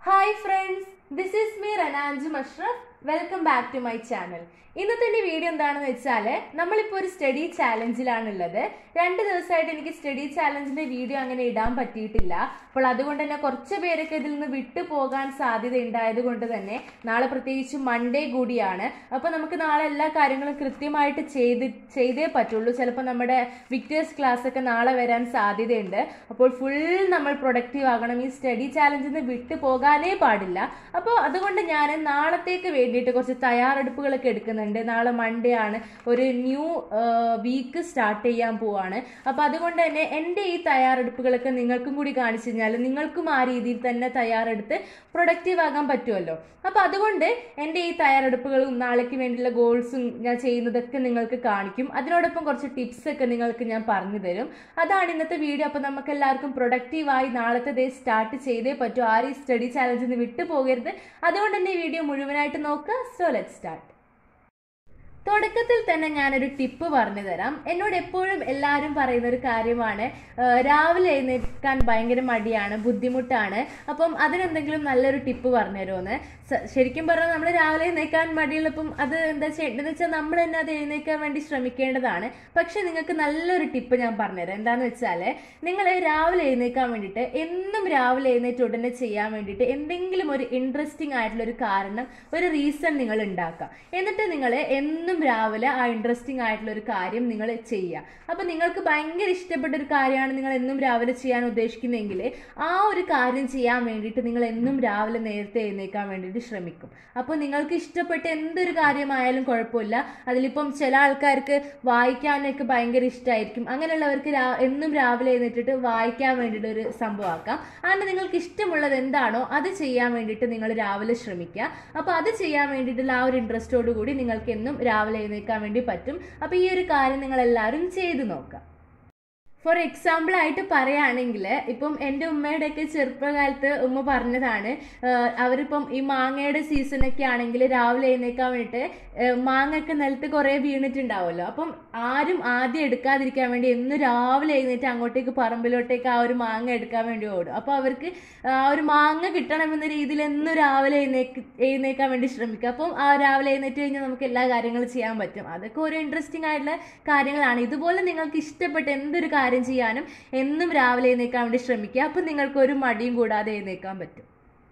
hi friends this is me Ranjanu Musharaf welcome back to my channel ഇന്നത്തെ എൻ്റെ video എന്താണെന്ന് വെച്ചാൽ നമ്മളിപ്പോൾ ഒരു സ്റ്റഡി ചാലഞ്ചിലാണുള്ളത് രണ്ട് ദിവസമായിട്ട് എനിക്ക് സ്റ്റഡി ചാലഞ്ചിന്റെ വീഡിയോ അങ്ങനെ ഇടാൻ പറ്റിയിട്ടില്ല അപ്പോൾ അതുകൊണ്ട് തന്നെ കുറച്ച് പേരൊക്കെ ഇതിൽ നിന്ന് വിട്ടു പോകാൻ സാധ്യത ഉണ്ടായത് കൊണ്ട് തന്നെ നാളെ പ്രത്യേകിച്ച് മൺഡേ കൂടിയാണ് അപ്പോൾ നമുക്ക് നാളെ എല്ലാ കാര്യങ്ങളും കൃത്യമായിട്ട് ചെയ്ത് ചെയ്തേ പറ്റുള്ളൂ ചിലപ്പോൾ നമ്മുടെ വിക്ടേഴ്സ് ക്ലാസ് ഒക്കെ നാളെ വരാൻ സാധ്യതയുണ്ട് അപ്പോൾ ഫുൾ നമ്മൾ പ്രൊഡക്റ്റീവ് ആകണം ഈ സ്റ്റഡി ചാലഞ്ചിൽ നിന്ന് വിട്ടു പോകാനേ പാടില്ല അപ്പോൾ അതുകൊണ്ട് ഞാൻ നാളത്തേക്ക് വേണ്ടിയിട്ട് കുറച്ച് തയ്യാറെടുപ്പുകളൊക്കെ എടുക്കുന്നുണ്ട് നാളെ മൺഡേ ആണ് ഒരു ന്യൂ വീക്ക് സ്റ്റാർട്ട് ചെയ്യാൻ പോവാണ് അപ്പോൾ അതുകൊണ്ട് തന്നെ എൻ്റെ ഈ തയ്യാറെടുപ്പുകളൊക്കെ നിങ്ങൾക്കും കൂടി കാണിച്ചു കഴിഞ്ഞാൽ നിങ്ങൾക്കും ആ രീതിയിൽ തന്നെ തയ്യാറെടുത്ത് പ്രൊഡക്റ്റീവ് ആകാൻ പറ്റുമല്ലോ അപ്പോൾ അതുകൊണ്ട് എൻ്റെ ഈ തയ്യാറെടുപ്പുകളും നാളേക്ക് വേണ്ടിയുള്ള ഗോൾസും ഞാൻ ചെയ്യുന്നതൊക്കെ നിങ്ങൾക്ക് കാണിക്കും അതിനോടൊപ്പം കുറച്ച് ടിപ്സ് ഒക്കെ നിങ്ങൾക്ക് ഞാൻ പറഞ്ഞു തരും അതാണ് ഇന്നത്തെ വീഡിയോ അപ്പോൾ നമുക്ക് എല്ലാവർക്കും പ്രൊഡക്റ്റീവായി നാളത്തെ ഡേ സ്റ്റാർട്ട് ചെയ്തേ പറ്റൂ ആരും ഈ സ്റ്റഡി ചാലഞ്ചിൽ നിന്ന് വിട്ടു പോകരുത് അതുകൊണ്ട് തന്നെ ഈ വീഡിയോ മുഴുവനായിട്ട് നോക്കുക സോ ലെറ്റ് സ്റ്റാർട്ട് തുടക്കത്തിൽ തന്നെ ഞാനൊരു ടിപ്പ് പറഞ്ഞു തരാം എന്നോട് എപ്പോഴും എല്ലാവരും പറയുന്ന ഒരു കാര്യമാണ് ആ, രാവിലെ എഴുന്നേൽക്കാൻ ഭയങ്കര മടിയാണ് ബുദ്ധിമുട്ടാണ് അപ്പം അതിനെന്തെങ്കിലും നല്ലൊരു ടിപ്പ് പറഞ്ഞു തരുമെന്ന് സ- ശരിക്കും പറഞ്ഞാൽ നമ്മൾ രാവിലെ എഴുന്നേൽക്കാൻ മടിയുള്ളപ്പം അത് എന്താ ചെയ്യേണ്ടതെന്ന് വെച്ചാൽ നമ്മൾ തന്നെ അത് എഴുന്നേൽക്കാൻ വേണ്ടി ശ്രമിക്കേണ്ടതാണ് പക്ഷെ നിങ്ങൾക്ക് നല്ലൊരു ടിപ്പ് ഞാൻ പറഞ്ഞുതരാം എന്താണെന്ന് വെച്ചാൽ നിങ്ങൾ രാവിലെ എഴുന്നേൽക്കാൻ വേണ്ടിയിട്ട് എന്നും രാവിലെ എഴുന്നേറ്റ് ഉടനെ ചെയ്യാൻ വേണ്ടിയിട്ട് എന്തെങ്കിലും ഒരു ഇൻട്രസ്റ്റിംഗ് ആയിട്ടുള്ള ഒരു കാരണം ഒരു റീസൺ നിങ്ങൾ ഉണ്ടാക്കുക എന്നിട്ട് നിങ്ങൾ എന്നും രാവിലെ ആ ഇൻട്രസ്റ്റിംഗ് ആയിട്ടുള്ള ഒരു കാര്യം നിങ്ങൾ ചെയ്യുക അപ്പം നിങ്ങൾക്ക് ഭയങ്കര ഇഷ്ടപ്പെട്ട ഒരു കാര്യമാണ് നിങ്ങൾ എന്നും രാവിലെ ചെയ്യാൻ ഉദ്ദേശിക്കുന്നതെങ്കിൽ ആ ഒരു കാര്യം ചെയ്യാൻ വേണ്ടിയിട്ട് നിങ്ങൾ എന്നും രാവിലെ നേരത്തെ എഴുന്നേൽക്കാൻ വേണ്ടിയിട്ട് ശ്രമിക്കും അപ്പോൾ നിങ്ങൾക്ക് ഇഷ്ടപ്പെട്ട എന്തൊരു കാര്യമായാലും കുഴപ്പമില്ല അതിലിപ്പം ചില ആൾക്കാർക്ക് വായിക്കാനൊക്കെ ഭയങ്കര ഇഷ്ടമായിരിക്കും അങ്ങനെയുള്ളവർക്ക് രാ- എന്നും രാവിലെ എഴുന്നേറ്റിട്ട് വായിക്കാൻ വേണ്ടിയിട്ട് ഒരു സംഭവമാക്കാം അങ്ങനെ നിങ്ങൾക്ക് ഇഷ്ടമുള്ളത് എന്താണോ അത് ചെയ്യാൻ വേണ്ടിയിട്ട് നിങ്ങൾ രാവിലെ ശ്രമിക്കുക അപ്പോൾ അത് ചെയ്യാൻ വേണ്ടിയിട്ടുള്ള ആ ഒരു ഇൻട്രസ്റ്റോട് കൂടി നിങ്ങൾക്ക് എന്നും രാവിലെ എഴുന്നേൽക്കാൻ വേണ്ടി പറ്റും അപ്പോൾ ഈ ഒരു കാര്യം നിങ്ങൾ എല്ലാവരും ചെയ്തു നോക്കുക ഫോർ എക്സാമ്പിൾ ആയിട്ട് പറയുകയാണെങ്കിൽ ഇപ്പം എൻ്റെ ഉമ്മയുടെയൊക്കെ ചെറുപ്പകാലത്ത് ഉമ്മ പറഞ്ഞതാണ് ആഹ് അവരിപ്പം ഈ മാങ്ങയുടെ സീസണൊക്കെ ആണെങ്കിൽ രാവിലെ എഴുന്നേക്കാൻ വേണ്ടിയിട്ട് ആഹ് മാങ്ങയൊക്കെ നിലത്ത് കുറേ വീണിട്ടുണ്ടാവുമല്ലോ അപ്പം ആരും ആദ്യം എടുക്കാതിരിക്കാൻ വേണ്ടി എന്നും രാവിലെ എഴുന്നേറ്റ് അങ്ങോട്ടേക്ക് പറമ്പിലോട്ടേക്ക് ആ ഒരു മാങ്ങ എടുക്കാൻ വേണ്ടി ഓടും അപ്പോൾ അവർക്ക് ആ ഒരു മാങ്ങ കിട്ടണമെന്ന രീതിയിൽ എന്നും രാവിലെ എഴുന്നേക്ക് എഴുന്നേക്കാൻ വേണ്ടി ശ്രമിക്കുക അപ്പം ആ രാവിലെ എഴുന്നേറ്റ് കഴിഞ്ഞാൽ നമുക്ക് എല്ലാ കാര്യങ്ങളും ചെയ്യാൻ പറ്റും അതൊക്കെ ഒരു ഇൻട്രസ്റ്റിംഗ് ആയിട്ടുള്ള കാര്യങ്ങളാണ് ഇതുപോലെ നിങ്ങൾക്ക് ഇഷ്ടപ്പെട്ട എന്തൊരു കാര്യം ചെയ്യാനും എന്നും രാവിലെ എഴുന്നേക്കാൻ വേണ്ടി ശ്രമിക്കുക അപ്പം നിങ്ങൾക്ക് ഒരു മടിയും കൂടാതെ എഴുന്നേക്കാൻ പറ്റും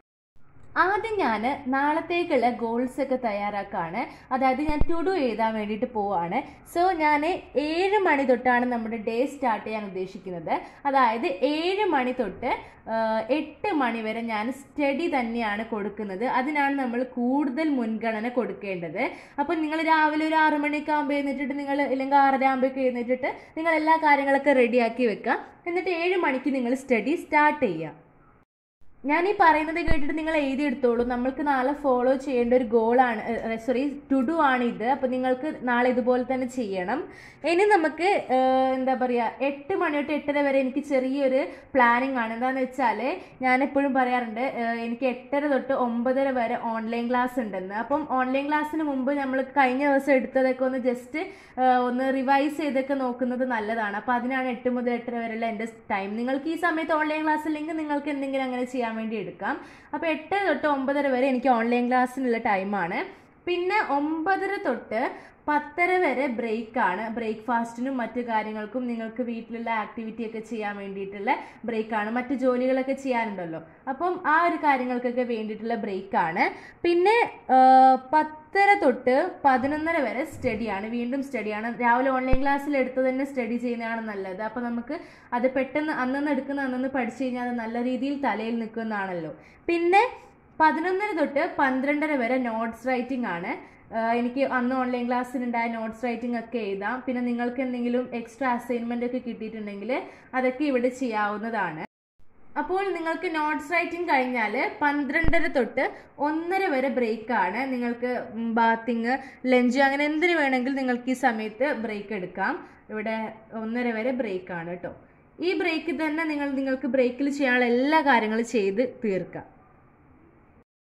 ആദ്യം ഞാൻ നാളത്തേക്കുള്ള ഗോൾസ് ഒക്കെ തയ്യാറാക്കാണ് അതായത് ഞാൻ ടു ഡു എഴുതാൻ വേണ്ടിയിട്ട് പോവാണ് സോ ഞാൻ ഏഴ് മണി തൊട്ടാണ് നമ്മുടെ ഡേ സ്റ്റാർട്ട് ചെയ്യാൻ ഉദ്ദേശിക്കുന്നത് അതായത് ഏഴ് മണി തൊട്ട് ആ, എട്ട് മണി വരെ ഞാൻ സ്റ്റഡി തന്നെയാണ് കൊടുക്കുന്നത് അതിനാണ് നമ്മൾ കൂടുതൽ മുൻഗണന കൊടുക്കേണ്ടത് അപ്പം നിങ്ങൾ രാവിലെ ഒരു ആറ് മണിയൊക്കെ ആകുമ്പോൾ എഴുന്നേറ്റിട്ട് നിങ്ങൾ അല്ലെങ്കിൽ ആറര ആകുമ്പോഴേക്ക് എഴുന്നേറ്റിട്ട് നിങ്ങൾ എല്ലാ കാര്യങ്ങളൊക്കെ റെഡിയാക്കി വെക്കുക എന്നിട്ട് ഏഴ് മണിക്ക് നിങ്ങൾ സ്റ്റഡി സ്റ്റാർട്ട് ചെയ്യുക ഞാൻ ഈ പറയുന്നത് കേട്ടിട്ട് നിങ്ങൾ എഴുതിയെടുത്തോളൂ നമ്മൾക്ക് നാളെ ഫോളോ ചെയ്യേണ്ട ഒരു ഗോളാണ് സോറി ടു ഡു ആണ് ഇത് അപ്പോൾ നിങ്ങൾക്ക് നാളെ ഇതുപോലെ തന്നെ ചെയ്യണം ഇനി നമുക്ക് ഏഹ്, എന്താ പറയുക എട്ട് മണി തൊട്ട് എട്ടര വരെ എനിക്ക് ചെറിയൊരു പ്ലാനിങ് ആണ് എന്താണെന്ന് വെച്ചാൽ ഞാൻ എപ്പോഴും പറയാറുണ്ട് ഏഹ്, എനിക്ക് എട്ടര തൊട്ട് ഒമ്പതര വരെ ഓൺലൈൻ ക്ലാസ് ഉണ്ടെന്ന് അപ്പം ഓൺലൈൻ ക്ലാസ്സിന് മുമ്പ് നമ്മൾ കഴിഞ്ഞ ദിവസം എടുത്തതൊക്കെ ഒന്ന് ജസ്റ്റ് ഒന്ന് റിവൈസ് ചെയ്തൊക്കെ നോക്കുന്നത് നല്ലതാണ് അപ്പോൾ അതിനാണ് എട്ട് മുതൽ എട്ടര വരെയുള്ള എൻ്റെ ടൈം നിങ്ങൾക്ക് ഈ സമയത്ത് ഓൺലൈൻ ക്ലാസ് ഇല്ലെങ്കിൽ നിങ്ങൾക്ക് എന്തെങ്കിലും അങ്ങനെ ചെയ്യാൻ വേണ്ടി എടുക്കാം അപ്പോൾ എട്ട് തൊട്ട് ഒമ്പതര വരെ എനിക്ക് ഓൺലൈൻ ക്ലാസ്സിനുള്ള ടൈമാണ് പിന്നെ ഒമ്പതര തൊട്ട് പത്തര വരെ ബ്രേക്കാണ് ബ്രേക്ക്ഫാസ്റ്റിനും മറ്റു കാര്യങ്ങൾക്കും നിങ്ങൾക്ക് വീട്ടിലുള്ള ആക്ടിവിറ്റി ഒക്കെ ചെയ്യാൻ വേണ്ടിയിട്ടുള്ള ബ്രേക്കാണ് മറ്റു ജോലികളൊക്കെ ചെയ്യാനുണ്ടല്ലോ അപ്പം ആ ഒരു കാര്യങ്ങൾക്കൊക്കെ വേണ്ടിയിട്ടുള്ള ബ്രേക്കാണ് പിന്നെ ആ, പത്തര തൊട്ട് പതിനൊന്നര വരെ സ്റ്റഡിയാണ് വീണ്ടും സ്റ്റഡിയാണ് രാവിലെ ഓൺലൈൻ ക്ലാസ്സിൽ എടുത്ത് തന്നെ സ്റ്റഡി ചെയ്യുന്നതാണ് നല്ലത് അപ്പോൾ നമുക്ക് അത് പെട്ടെന്ന് അന്നന്ന് എടുക്കുന്ന അന്നന്ന് പഠിച്ചു കഴിഞ്ഞാൽ അത് നല്ല രീതിയിൽ തലയിൽ നിൽക്കുന്നതാണല്ലോ പിന്നെ പതിനൊന്നര തൊട്ട് പന്ത്രണ്ടര വരെ നോട്ട്സ് റൈറ്റിംഗ് ആണ് ആഹ് എനിക്ക് അന്ന് ഓൺലൈൻ ക്ലാസ്സിലുണ്ടായ നോട്ട്സ് റൈറ്റിംഗ് ഒക്കെ എഴുതാം പിന്നെ നിങ്ങൾക്ക് എന്തെങ്കിലും എക്സ്ട്രാ അസൈൻമെന്റ് ഒക്കെ കിട്ടിയിട്ടുണ്ടെങ്കിൽ അതൊക്കെ ഇവിടെ ചെയ്യാവുന്നതാണ് അപ്പോൾ നിങ്ങൾക്ക് നോട്ട്സ് റൈറ്റിംഗ് കഴിഞ്ഞാൽ പന്ത്രണ്ടര തൊട്ട് ഒന്നര വരെ ബ്രേക്ക് ആണ് നിങ്ങൾക്ക് ബാത്തിങ് ലഞ്ച് അങ്ങനെ എന്തിനു വേണമെങ്കിൽ നിങ്ങൾക്ക് ഈ സമയത്ത് ബ്രേക്ക് എടുക്കാം ഇവിടെ ഒന്നര വരെ ബ്രേക്ക് ആണ് കേട്ടോ ഈ ബ്രേക്ക് തന്നെ നിങ്ങൾ നിങ്ങൾക്ക് ബ്രേക്കിൽ ചെയ്യാനുള്ള എല്ലാ കാര്യങ്ങളും ചെയ്ത് തീർക്കാം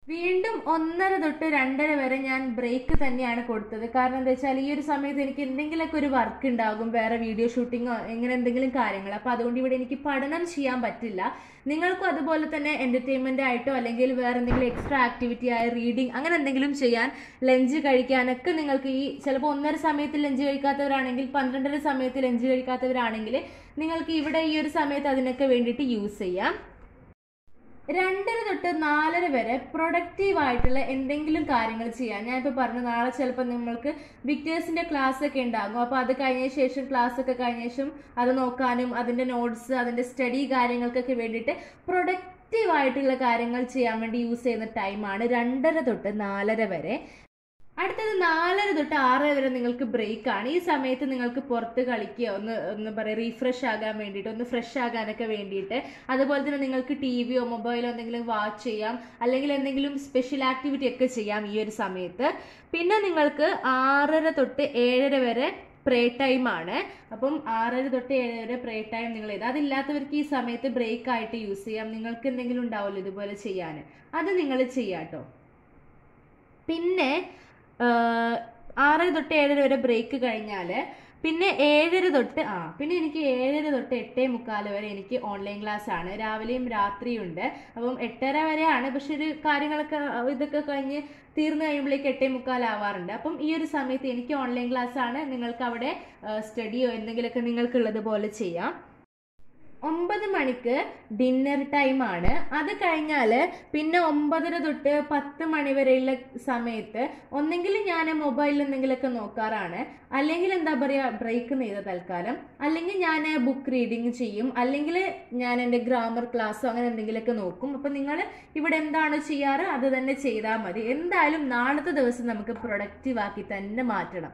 വീണ്ടും ഒന്നര തൊട്ട് രണ്ടര വരെ ഞാൻ ബ്രേക്ക് തന്നെയാണ് കൊടുത്തത് കാരണം എന്താ വെച്ചാൽ ഈ ഒരു സമയത്ത് എനിക്ക് എന്തെങ്കിലുമൊക്കെ ഒരു വർക്ക് ഉണ്ടാകും വേറെ വീഡിയോ ഷൂട്ടിങ്ങോ എങ്ങനെ എന്തെങ്കിലും കാര്യങ്ങൾ അപ്പോൾ അതുകൊണ്ട് ഇവിടെ എനിക്ക് പഠനം ചെയ്യാൻ പറ്റില്ല നിങ്ങൾക്കും അതുപോലെ തന്നെ എൻ്റർടൈൻമെൻ്റ് ആയിട്ടോ അല്ലെങ്കിൽ വേറെ എന്തെങ്കിലും എക്സ്ട്രാ ആക്ടിവിറ്റി ആയ റീഡിങ് അങ്ങനെ എന്തെങ്കിലും ചെയ്യാൻ ലഞ്ച് കഴിക്കാനൊക്കെ നിങ്ങൾക്ക് ഈ ചിലപ്പോൾ ഒന്നര സമയത്ത് ലഞ്ച് കഴിക്കാത്തവരാണെങ്കിൽ പന്ത്രണ്ടര സമയത്ത് ലഞ്ച് കഴിക്കാത്തവരാണെങ്കിൽ നിങ്ങൾക്ക് ഇവിടെ ഈ ഒരു സമയത്ത് അതിനൊക്കെ വേണ്ടിയിട്ട് യൂസ് ചെയ്യാം രണ്ടര തൊട്ട് നാലര വരെ പ്രൊഡക്റ്റീവ് ആയിട്ടുള്ള എന്തെങ്കിലും കാര്യങ്ങൾ ചെയ്യാം ഞാനിപ്പോൾ പറഞ്ഞു നാളെ ചിലപ്പോൾ നമ്മൾക്ക് വിക്ടേഴ്സിന്റെ ക്ലാസ് ഒക്കെ ഉണ്ടാകും അപ്പോൾ അത് കഴിഞ്ഞ ശേഷം ക്ലാസ് ഒക്കെ കഴിഞ്ഞ ശേഷം അത് നോക്കാനും അതിന്റെ നോട്ട്സ് അതിന്റെ സ്റ്റഡി കാര്യങ്ങൾക്കൊക്കെ വേണ്ടിയിട്ട് പ്രൊഡക്റ്റീവ് ആയിട്ടുള്ള കാര്യങ്ങൾ ചെയ്യാൻ വേണ്ടി യൂസ് ചെയ്യുന്ന ടൈമാണ് രണ്ടര തൊട്ട് നാലര വരെ അടുത്തത് നാലര തൊട്ട് ആറ് വരെ നിങ്ങൾക്ക് ബ്രേക്ക് ആണ് ഈ സമയത്ത് നിങ്ങൾക്ക് പുറത്ത് കളിക്കുക ഒന്ന് ഒന്ന് പറയാം റീഫ്രഷ് ആകാൻ വേണ്ടിയിട്ട് ഒന്ന് ഫ്രഷ് ആകാനൊക്കെ വേണ്ടിയിട്ട് അതുപോലെ തന്നെ നിങ്ങൾക്ക് ടി വിയോ മൊബൈലോ എന്തെങ്കിലും വാച്ച് ചെയ്യാം അല്ലെങ്കിൽ എന്തെങ്കിലും സ്പെഷ്യൽ ആക്ടിവിറ്റി ഒക്കെ ചെയ്യാം ഈ ഒരു സമയത്ത് പിന്നെ നിങ്ങൾക്ക് ആറര തൊട്ട് ഏഴര വരെ പ്രേ ടൈം ആണ് അപ്പം ആറര തൊട്ട് ഏഴര വരെ പ്രേ ടൈം നിങ്ങൾ ചെയ്ത് അതില്ലാത്തവർക്ക് ഈ സമയത്ത് ബ്രേക്ക് ആയിട്ട് യൂസ് ചെയ്യാം നിങ്ങൾക്ക് എന്തെങ്കിലും ഉണ്ടാവുമല്ലോ ഇതുപോലെ ചെയ്യാൻ അത് നിങ്ങൾ ചെയ്യാം കേട്ടോ പിന്നെ ആഹ്, ആറര തൊട്ട് ഏഴര വരെ ബ്രേക്ക് കഴിഞ്ഞാൽ പിന്നെ ഏഴര തൊട്ട് ആ പിന്നെ എനിക്ക് ഏഴര തൊട്ട് എട്ടേ മുക്കാൽ വരെ എനിക്ക് ഓൺലൈൻ ക്ലാസ് ആണ് രാവിലെയും രാത്രിയും ഉണ്ട് അപ്പം എട്ടര വരെയാണ് പക്ഷെ ഒരു കാര്യങ്ങളൊക്കെ അഹ് ഇതൊക്കെ കഴിഞ്ഞ് തീർന്നു കഴിയുമ്പോഴേക്ക് എട്ടേ മുക്കാലാവാറുണ്ട് അപ്പം ഈ ഒരു സമയത്ത് എനിക്ക് ഓൺലൈൻ ക്ലാസ് ആണ് നിങ്ങൾക്ക് അവിടെ സ്റ്റഡിയോ എന്തെങ്കിലുമൊക്കെ നിങ്ങൾക്കുള്ളത് പോലെ ചെയ്യാം ഒമ്പത് മണിക്ക് ഡിന്നർ ടൈം ആണ് അത് കഴിഞ്ഞാൽ പിന്നെ ഒമ്പതര തൊട്ട് പത്ത് മണി വരെയുള്ള സമയത്ത് ഒന്നെങ്കിൽ ഞാൻ മൊബൈലിൽ എന്തെങ്കിലുമൊക്കെ നോക്കാറാണ് അല്ലെങ്കിൽ എന്താ പറയുക ബ്രേക്ക് ചെയ്ത തൽക്കാലം അല്ലെങ്കിൽ ഞാൻ ബുക്ക് റീഡിങ് ചെയ്യും അല്ലെങ്കിൽ ഞാൻ എൻ്റെ ഗ്രാമർ ക്ലാസ്സോ അങ്ങനെ എന്തെങ്കിലുമൊക്കെ നോക്കും അപ്പം നിങ്ങൾ ഇവിടെ എന്താണ് ചെയ്യാറ് അത് തന്നെ ചെയ്താൽ മതി എന്തായാലും നാളത്തെ ദിവസം നമുക്ക് പ്രൊഡക്റ്റീവ് ആക്കി തന്നെ മാറ്റണം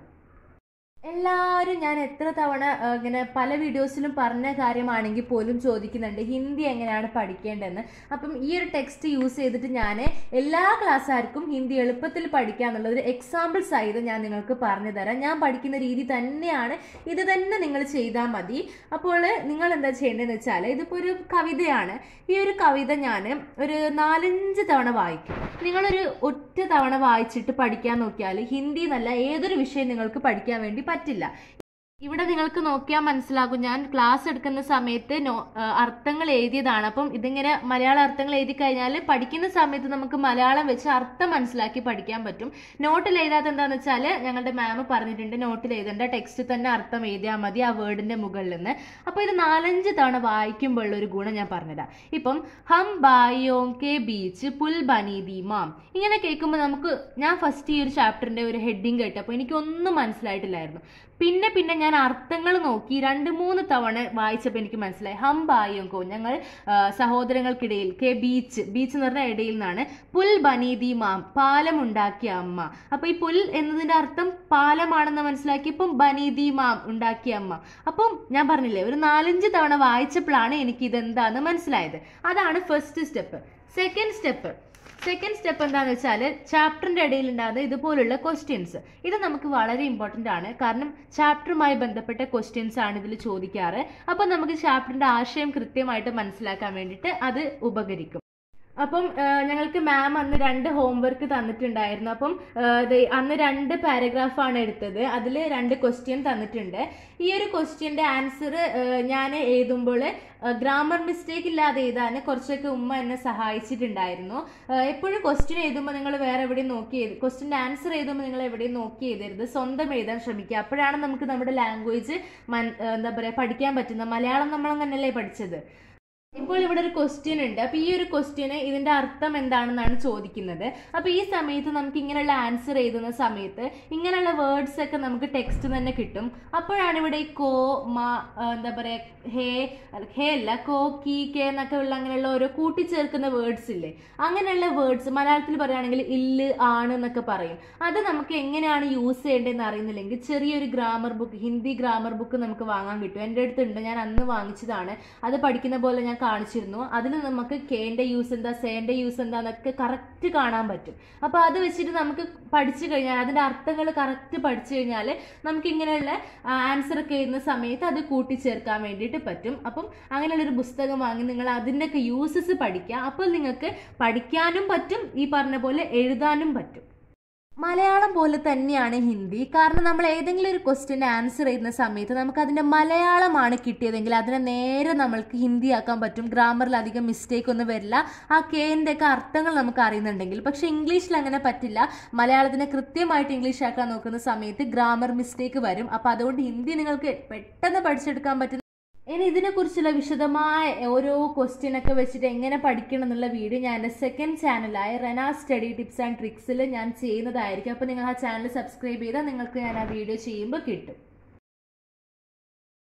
എല്ലാവരും ഞാൻ എത്ര തവണ ആ, ഇങ്ങനെ പല വീഡിയോസിലും പറഞ്ഞ കാര്യമാണെങ്കിൽ പോലും ചോദിക്കുന്നുണ്ട് ഹിന്ദി എങ്ങനെയാണ് പഠിക്കേണ്ടതെന്ന് അപ്പം ഈ ഒരു ടെക്സ്റ്റ് യൂസ് ചെയ്തിട്ട് ഞാൻ എല്ലാ ക്ലാസ്സുകാർക്കും ഹിന്ദി എളുപ്പത്തിൽ പഠിക്കുക എന്നുള്ളത് ഒരു എക്സാമ്പിൾ സഹിതം ഞാൻ നിങ്ങൾക്ക് പറഞ്ഞു തരാം ഞാൻ പഠിക്കുന്ന രീതി തന്നെയാണ് ഇത് തന്നെ നിങ്ങൾ ചെയ്താൽ മതി അപ്പോൾ നിങ്ങൾ എന്താ ചെയ്യേണ്ടതെന്ന് വെച്ചാൽ ഇതിപ്പോൾ ഒരു കവിതയാണ് ഈ ഒരു കവിത ഞാൻ ഒരു നാലഞ്ച് തവണ വായിക്കും നിങ്ങളൊരു ഒറ്റ തവണ വായിച്ചിട്ട് പഠിക്കാൻ നോക്കിയാൽ ഹിന്ദി എന്നല്ല ഏതൊരു വിഷയം നിങ്ങൾക്ക് പഠിക്കാൻ വേണ്ടി പറ്റില്ല ഇവിടെ നിങ്ങൾക്ക് നോക്കിയാൽ മനസ്സിലാകും ഞാൻ ക്ലാസ് എടുക്കുന്ന സമയത്ത് നോ ആ, അർത്ഥങ്ങൾ എഴുതിയതാണ് അപ്പം ഇതിങ്ങനെ മലയാള അർത്ഥങ്ങൾ എഴുതി കഴിഞ്ഞാൽ പഠിക്കുന്ന സമയത്ത് നമുക്ക് മലയാളം വെച്ച് അർത്ഥം മനസ്സിലാക്കി പഠിക്കാൻ പറ്റും നോട്ടിൽ എഴുതാത്ത എന്താണെന്ന് വെച്ചാൽ ഞങ്ങളുടെ മാം പറഞ്ഞിട്ടുണ്ട് നോട്ടിൽ എഴുതേണ്ട ടെക്സ്റ്റ് തന്നെ അർത്ഥം എഴുതിയാൽ മതി ആ വേർഡിന്റെ മുകളിൽ നിന്ന് അപ്പോൾ ഇത് നാലഞ്ച് തവണ വായിക്കുമ്പോഴുള്ള ഒരു ഗുണം ഞാൻ പറഞ്ഞുതരാം ഇപ്പം ഹം ബായോം കെ ബീച്ച് പുൽ ബനീതി മാം ഇങ്ങനെ കേൾക്കുമ്പോൾ നമുക്ക് ഞാൻ ഫസ്റ്റ് ഈ ഒരു ചാപ്റ്ററിന്റെ ഒരു ഹെഡിങ് കേട്ടപ്പോൾ എനിക്കൊന്നും മനസ്സിലായിട്ടില്ലായിരുന്നു പിന്നെ പിന്നെ ഞാൻ അർത്ഥങ്ങൾ നോക്കി രണ്ട് മൂന്ന് തവണ വായിച്ചപ്പോൾ എനിക്ക് മനസ്സിലായി ഹം ബായോം കോ ഞങ്ങൾ ആ, സഹോദരങ്ങൾക്കിടയിൽ കെ ബീച്ച് ബീച്ച് എന്ന് പറഞ്ഞ ഇടയിൽ നിന്നാണ് പുൽ ബനീതി മാം പാലം ഉണ്ടാക്കിയ അമ്മ അപ്പൊ ഈ പുൽ എന്നതിന്റെ അർത്ഥം പാലമാണെന്ന് മനസ്സിലാക്കി ഇപ്പം ബനീതി മാം ഉണ്ടാക്കിയ അമ്മ അപ്പം ഞാൻ പറഞ്ഞില്ലേ ഒരു നാലഞ്ച് തവണ വായിച്ചപ്പോഴാണ് എനിക്ക് ഇതെന്താന്ന് മനസ്സിലായത് അതാണ് first step second step second step എന്താണെന്ന് വെച്ചാൽ ചാപ്റ്ററിന്റെ ഇടയിൽ ഉണ്ടാകുന്ന ഇതുപോലുള്ള ക്വസ്റ്റ്യൻസ് ഇത് നമുക്ക് വളരെ ഇമ്പോർട്ടൻ്റ് ആണ് കാരണം ചാപ്റ്ററുമായി ബന്ധപ്പെട്ട ക്വസ്റ്റ്യൻസ് ആണ് ഇതിൽ ചോദിക്കാറ് അപ്പോൾ നമുക്ക് ചാപ്റ്ററിന്റെ ആശയം കൃത്യമായിട്ട് മനസ്സിലാക്കാൻ വേണ്ടിയിട്ട് അത് ഉപകരിക്കും അപ്പം ആ, ഞങ്ങൾക്ക് മാം അന്ന് രണ്ട് ഹോംവർക്ക് തന്നിട്ടുണ്ടായിരുന്നു അപ്പം ആ, ദേ അന്ന് രണ്ട് പാരഗ്രാഫാണ് എടുത്തത് അതിൽ രണ്ട് ക്വസ്റ്റ്യൻ തന്നിട്ടുണ്ട് ഈ ഒരു ക്വസ്റ്റ്യൻ്റെ ആൻസർ ഞാൻ എഴുതുമ്പോൾ ഗ്രാമർ മിസ്റ്റേക്ക് ഇല്ലാതെ എഴുതാൻ കുറച്ചൊക്കെ ഉമ്മ എന്നെ സഹായിച്ചിട്ടുണ്ടായിരുന്നു ആ, എപ്പോഴും ക്വസ്റ്റ്യൻ എഴുതുമ്പോൾ നിങ്ങൾ വേറെ എവിടെയും നോക്കി എഴുതി ക്വസ്റ്റ്യൻ്റെ ആൻസർ എഴുതുമ്പോൾ നിങ്ങൾ എവിടെയും നോക്കി എഴുതരുത് സ്വന്തം എഴുതാൻ ശ്രമിക്കുക അപ്പോഴാണ് നമുക്ക് നമ്മുടെ ലാംഗ്വേജ് എന്താ പറയുക പഠിക്കാൻ പറ്റുന്നത് മലയാളം നമ്മളങ്ങനല്ലേ പഠിച്ചത് ഇപ്പോൾ ഇവിടെ ഒരു ക്വസ്റ്റ്യൻ ഉണ്ട് അപ്പൊ ഈ ഒരു ക്വസ്റ്റ്യന് ഇതിന്റെ അർത്ഥം എന്താണെന്നാണ് ചോദിക്കുന്നത് അപ്പൊ ഈ സമയത്ത് നമുക്ക് ഇങ്ങനെയുള്ള ആൻസർ എഴുതുന്ന സമയത്ത് ഇങ്ങനെയുള്ള വേർഡ്സ് ഒക്കെ നമുക്ക് ടെക്സ്റ്റ് തന്നെ കിട്ടും അപ്പോഴാണ് ഇവിടെ ഈ കോ മ ആ, എന്താ പറയാ ഹേ അല്ല, ഹേ അല്ല കോ കീ കെ എന്നൊക്കെ ഉള്ള അങ്ങനെയുള്ള ഓരോ കൂട്ടിച്ചേർക്കുന്ന വേർഡ്സ് ഇല്ലേ അങ്ങനെയുള്ള വേർഡ്സ് മലയാളത്തിൽ പറയുകയാണെങ്കിൽ ഇല്ല് ആണ് എന്നൊക്കെ പറയും അത് നമുക്ക് എങ്ങനെയാണ് യൂസ് ചെയ്യേണ്ടതെന്ന് അറിയുന്നില്ലെങ്കിൽ ചെറിയൊരു grammar book Hindi grammar book നമുക്ക് വാങ്ങാൻ കിട്ടും എൻ്റെ അടുത്തുണ്ട് ഞാൻ അന്ന് വാങ്ങിച്ചതാണ് അത് പഠിക്കുന്ന പോലെ ഞാൻ കാണിച്ചിരുന്നു അതിൽ നമുക്ക് കെന്റെ യൂസ് എന്താ സേന്റെ യൂസ് എന്താന്നൊക്കെ കറക്റ്റ് കാണാൻ പറ്റും അപ്പോൾ അത് വെച്ചിട്ട് നമുക്ക് പഠിച്ചു കഴിഞ്ഞാൽ അതിന്റെ അർത്ഥങ്ങൾ കറക്റ്റ് പഠിച്ചു കഴിഞ്ഞാൽ നമുക്ക് ഇങ്ങനെയുള്ള ആൻസർ ഒക്കെ എഴുതുന്ന സമയത്ത് അത് കൂട്ടിച്ചേർക്കാൻ വേണ്ടിയിട്ട് പറ്റും അപ്പം അങ്ങനെയുള്ള ഒരു പുസ്തകം വാങ്ങി നിങ്ങൾ അതിൻ്റെയൊക്കെ യൂസസ് പഠിക്കുക അപ്പോൾ നിങ്ങൾക്ക് പഠിക്കാനും പറ്റും ഈ പറഞ്ഞ പോലെ എഴുതാനും പറ്റും മലയാളം പോലെ തന്നെയാണ് ഹിന്ദി കാരണം നമ്മൾ ഏതെങ്കിലും ഒരു ക്വസ്റ്റ്യൻ ആൻസർ ചെയ്യുന്ന സമയത്ത് നമുക്ക് അതിൻ്റെ മലയാളമാണ് കിട്ടിയതെങ്കിൽ അതിനെ നേരെ നമ്മൾക്ക് ഹിന്ദി ആക്കാൻ പറ്റും ഗ്രാമറിൽ അധികം മിസ്റ്റേക്ക് ഒന്നും വരില്ല ആ കേൻ്റെ ഒക്കെ അർത്ഥങ്ങൾ നമുക്ക് അറിയുന്നുണ്ടെങ്കിൽ പക്ഷെ ഇംഗ്ലീഷിൽ അങ്ങനെ പറ്റില്ല മലയാളത്തിനെ കൃത്യമായിട്ട് ഇംഗ്ലീഷ് ആക്കാൻ നോക്കുന്ന സമയത്ത് ഗ്രാമർ മിസ്റ്റേക്ക് വരും അപ്പോൾ അതുകൊണ്ട് ഹിന്ദി നിങ്ങൾക്ക് പെട്ടെന്ന് പഠിച്ചെടുക്കാൻ പറ്റും ഇനി ഇതിനെക്കുറിച്ചുള്ള വിശദമായ ഓരോ ക്വസ്റ്റ്യൻ ഒക്കെ വെച്ചിട്ട് എങ്ങനെ പഠിക്കണം എന്നുള്ള വീഡിയോ ഞാൻ എൻ്റെ സെക്കൻഡ് ചാനലായ റെന സ്റ്റഡി ടിപ്സ് ആൻഡ് ട്രിക്സിൽ ഞാൻ ചെയ്യുന്നതായിരിക്കും അപ്പോൾ നിങ്ങൾ ആ ചാനൽ സബ്സ്ക്രൈബ് ചെയ്താൽ നിങ്ങൾക്ക് ഞാൻ ആ വീഡിയോ ചെയ്യുമ്പോൾ കിട്ടും